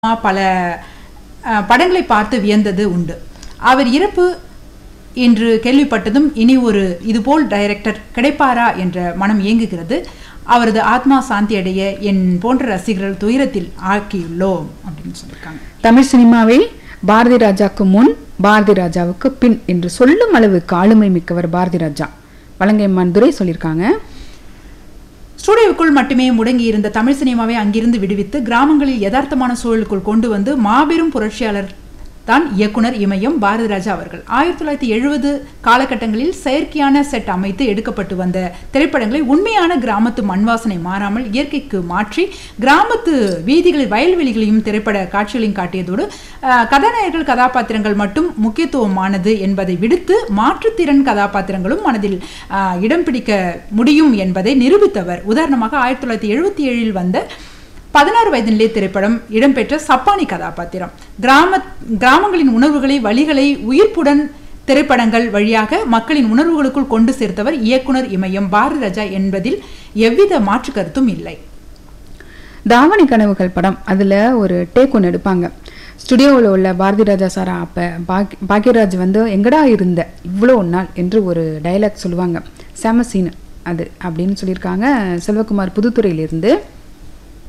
பல அஹ், படங்களை பார்த்து வியந்தது உண்டு அவர் இறப்பு என்று கேள்விப்பட்டதும் இனி ஒரு இதுபோல் டைரக்டர் கிடைப்பாரா என்ற மனம் இயங்குகிறது அவரது ஆத்மா சாந்தி அடைய என் போன்ற ரசிகர்கள் துயரத்தில் ஆக்கியுள்ளோம் அப்படின்னு சொல்லியிருக்காங்க தமிழ் சினிமாவில் பாரதி ராஜாக்கு முன் பாரதி ராஜாவுக்கு பின் என்று சொல்லும் அளவுக்கு ஆளுமை மிக்கவர் பாரதி ராஜா வலங்கைமான் துரை சொல்லியிருக்காங்க ஸ்டூடியோவுக்குள் மட்டுமே முடங்கியிருந்த தமிழ் சினிமாவை அங்கிருந்து விடுவித்து கிராமங்களில் யதார்த்தமான சூழலுக்குள் கொண்டு வந்து மாபெரும் புரட்சியாளர் தான் இயக்குனர் இமயம் பாரதிராஜா அவர்கள் ஆயிரத்தி தொள்ளாயிரத்தி எழுபது காலகட்டங்களில் செயற்கையான செட் அமைத்து எடுக்கப்பட்டு வந்த திரைப்படங்களை உண்மையான கிராமத்து மண்வாசனை மாறாமல் இயற்கைக்கு மாற்றி கிராமத்து வீதிகளில் வயல்வெளிகளையும் திரைப்பட காட்சிகளையும் காட்டியதோடு அஹ், கதாநாயகர்கள் கதாபாத்திரங்கள் மட்டும் முக்கியத்துவமானது என்பதை விடுத்து மாற்றுத்திறன் கதாபாத்திரங்களும் மனதில் அஹ், இடம் பிடிக்க முடியும் என்பதை நிரூபித்தவர் உதாரணமாக ஆயிரத்தி தொள்ளாயிரத்தி எழுபத்தி ஏழில் வந்த பதினாறு வயதினிலே திரைப்படம் இடம்பெற்ற சப்பானி கதாபாத்திரம் கிராம கிராமங்களின் உணர்வுகளை வழிகளை உயிர்ப்புடன் திரைப்படங்கள் வழியாக மக்களின் உணர்வுகளுக்குள் கொண்டு சேர்த்தவர் இயக்குனர் இமயம் பாரதி ராஜா என்பதில் எவ்வித மாற்று கருத்தும் இல்லை தாவணி கனவுகள் படம் அதில் ஒரு டேக் ஒன்று எடுப்பாங்க ஸ்டுடியோவில் உள்ள பாரதி ராஜா சாரா அப்போ பாக் பாக்யராஜ் வந்து எங்கடா இருந்த இவ்வளோ நாள் என்று ஒரு டயலாக் சொல்லுவாங்க செம சீன் அது அப்படின்னு சொல்லியிருக்காங்க செல்வகுமார் புதுத்துறையிலிருந்து